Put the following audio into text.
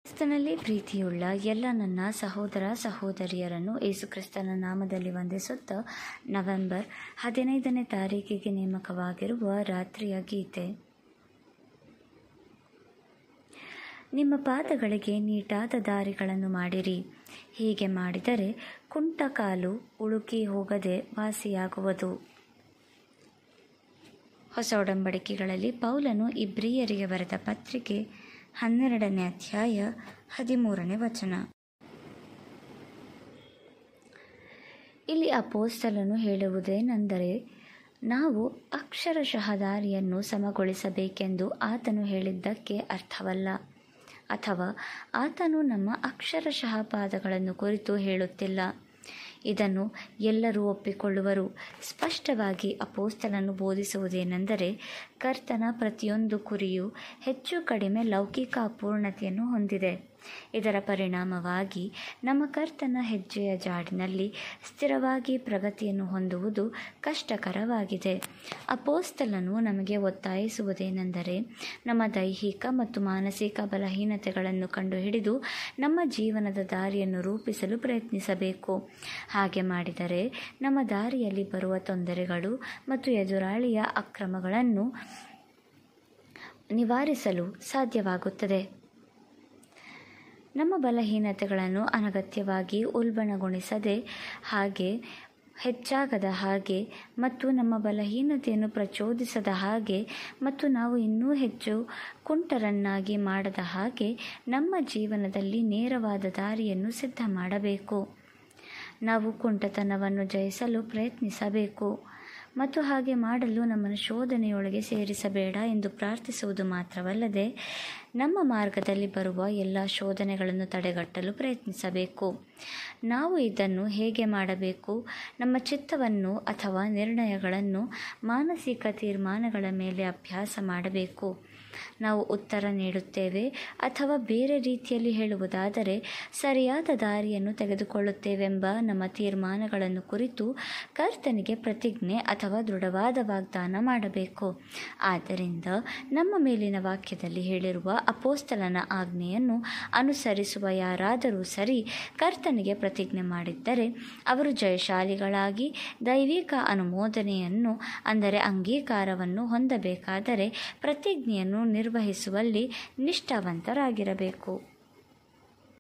ಕ್ರಿಸ್ತನಲ್ಲಿ ಪ್ರೀತಿಯುಳ್ಳ ಎಲ್ಲ ನನ್ನ ಸಹೋದರ ಸಹೋದರಿಯರನ್ನು ಯೇಸುಕ್ರಿಸ್ತನ ನಾಮದಲ್ಲಿ ವಂದಿಸುತ್ತಾ ನವೆಂಬರ್ ಹದಿನೈದನೇ ತಾರೀಕಿಗೆ ನೇಮಕವಾಗಿರುವ ರಾತ್ರಿಯ ಗೀತೆ ನಿಮ್ಮ ಪಾದಗಳಿಗೆ ನೀಟಾದ ದಾರಿಗಳನ್ನು ಮಾಡಿರಿ ಹೀಗೆ ಮಾಡಿದರೆ ಕುಂಟ ಕಾಲು ಉಳುಕಿ ಹೋಗದೆ ವಾಸಿಯಾಗುವುದು ಹೊಸ ಒಡಂಬಡಿಕೆಗಳಲ್ಲಿ ಪೌಲನು ಇಬ್ರಿಯರಿಗೆ ಬರೆದ ಪತ್ರಿಕೆ ಹನ್ನೆರಡನೇ ಅಧ್ಯಾಯ ಹದಿಮೂರನೇ ವಚನ ಇಲ್ಲಿ ಅಪೋಸ್ತಲನು ಹೇಳುವುದೇನೆಂದರೆ ನಾವು ಅಕ್ಷರಶಃ ದಾರಿಯನ್ನು ಸಮಗೊಳಿಸಬೇಕೆಂದು ಆತನು ಹೇಳಿದ್ದಕ್ಕೆ ಅರ್ಥವಲ್ಲ ಅಥವಾ ಆತನು ನಮ್ಮ ಅಕ್ಷರಶಃ ಪಾದಗಳನ್ನು ಕುರಿತು ಹೇಳುತ್ತಿಲ್ಲ ಇದನ್ನು ಎಲ್ಲರೂ ಒಪ್ಪಿಕೊಳ್ಳುವರು ಸ್ಪಷ್ಟವಾಗಿ ಅಪೋಸ್ತಲನು ಬೋಧಿಸುವುದೇನೆಂದರೆ ಕರ್ತನ ಪ್ರತಿಯೊಂದು ಕುರಿಯು ಹೆಚ್ಚು ಕಡಿಮೆ ಲೌಕಿಕ ಅಪೂರ್ಣತೆಯನ್ನು ಹೊಂದಿದೆ ಇದರ ಪರಿಣಾಮವಾಗಿ ನಮ್ಮ ಕರ್ತನ ಹೆಜ್ಜೆಯ ಜಾಡಿನಲ್ಲಿ ಸ್ಥಿರವಾಗಿ ಪ್ರಗತಿಯನ್ನು ಹೊಂದುವುದು ಕಷ್ಟಕರವಾಗಿದೆ ಅಪೋಸ್ತಲನು ನಮಗೆ ಒತ್ತಾಯಿಸುವುದೇನೆಂದರೆ ನಮ್ಮ ದೈಹಿಕ ಮತ್ತು ಮಾನಸಿಕ ಬಲಹೀನತೆಗಳನ್ನು ಕಂಡುಹಿಡಿದು ನಮ್ಮ ಜೀವನದ ದಾರಿಯನ್ನು ರೂಪಿಸಲು ಪ್ರಯತ್ನಿಸಬೇಕು ಹಾಗೆ ಮಾಡಿದರೆ ನಮ್ಮ ದಾರಿಯಲ್ಲಿ ಬರುವ ತೊಂದರೆಗಳು ಮತ್ತು ಎದುರಾಳಿಯ ಅಕ್ರಮಗಳನ್ನು ನಿವಾರಿಸಲು ಸಾಧ್ಯವಾಗುತ್ತದೆ ನಮ್ಮ ಬಲಹೀನತೆಗಳನ್ನು ಅನಗತ್ಯವಾಗಿ ಉಲ್ಬಣಗೊಳಿಸದೆ ಹಾಗೆ ಹೆಚ್ಚಾಗದ ಹಾಗೆ ಮತ್ತು ನಮ್ಮ ಬಲಹೀನತೆಯನ್ನು ಪ್ರಚೋದಿಸದ ಹಾಗೆ ಮತ್ತು ನಾವು ಇನ್ನೂ ಹೆಚ್ಚು ಕುಂಟರನ್ನಾಗಿ ಮಾಡದ ಹಾಗೆ ನಮ್ಮ ಜೀವನದಲ್ಲಿ ನೇರವಾದ ದಾರಿಯನ್ನು ಸಿದ್ಧ ಮಾಡಬೇಕು ನಾವು ಕುಂಟತನವನ್ನು ಜಯಿಸಲು ಪ್ರಯತ್ನಿಸಬೇಕು ಮತ್ತು ಹಾಗೆ ಮಾಡಲು ನಮ್ಮನ್ನು ಶೋಧನೆಯೊಳಗೆ ಸೇರಿಸಬೇಡ ಎಂದು ಪ್ರಾರ್ಥಿಸುವುದು ಮಾತ್ರವಲ್ಲದೆ ನಮ್ಮ ಮಾರ್ಗದಲ್ಲಿ ಬರುವ ಎಲ್ಲ ಶೋಧನೆಗಳನ್ನು ತಡೆಗಟ್ಟಲು ಪ್ರಯತ್ನಿಸಬೇಕು ನಾವು ಇದನ್ನು ಹೇಗೆ ಮಾಡಬೇಕು ನಮ್ಮ ಚಿತ್ತವನ್ನು ಅಥವಾ ನಿರ್ಣಯಗಳನ್ನು ಮಾನಸಿಕ ತೀರ್ಮಾನಗಳ ಮೇಲೆ ಅಭ್ಯಾಸ ಮಾಡಬೇಕು ನಾವು ಉತ್ತರ ನೀಡುತ್ತೇವೆ ಅಥವಾ ಬೇರೆ ರೀತಿಯಲ್ಲಿ ಹೇಳುವುದಾದರೆ ಸರಿಯಾದ ದಾರಿಯನ್ನು ತೆಗೆದುಕೊಳ್ಳುತ್ತೇವೆಂಬ ನಮ್ಮ ತೀರ್ಮಾನಗಳನ್ನು ಕುರಿತು ಕರ್ತನಿಗೆ ಪ್ರತಿಜ್ಞೆ ಅಥವಾ ದೃಢವಾದ ವಾಗ್ದಾನ ಮಾಡಬೇಕು ಆದ್ದರಿಂದ ನಮ್ಮ ಮೇಲಿನ ವಾಕ್ಯದಲ್ಲಿ ಹೇಳಿರುವ ಅಪೋಸ್ತಲನ ಆಜ್ಞೆಯನ್ನು ಅನುಸರಿಸುವ ಯಾರಾದರೂ ಸರಿ ಕರ್ತನಿಗೆ ಪ್ರತಿಜ್ಞೆ ಮಾಡಿದ್ದರೆ ಅವರು ಜಯಶಾಲಿಗಳಾಗಿ ದೈವಿಕ ಅನುಮೋದನೆಯನ್ನು ಅಂದರೆ ಅಂಗೀಕಾರವನ್ನು ಹೊಂದಬೇಕಾದರೆ ಪ್ರತಿಜ್ಞೆಯನ್ನು ನಿರ್ವಹಿಸುವಲ್ಲಿ ನಿಷ್ಠಾವಂತರಾಗಿರಬೇಕು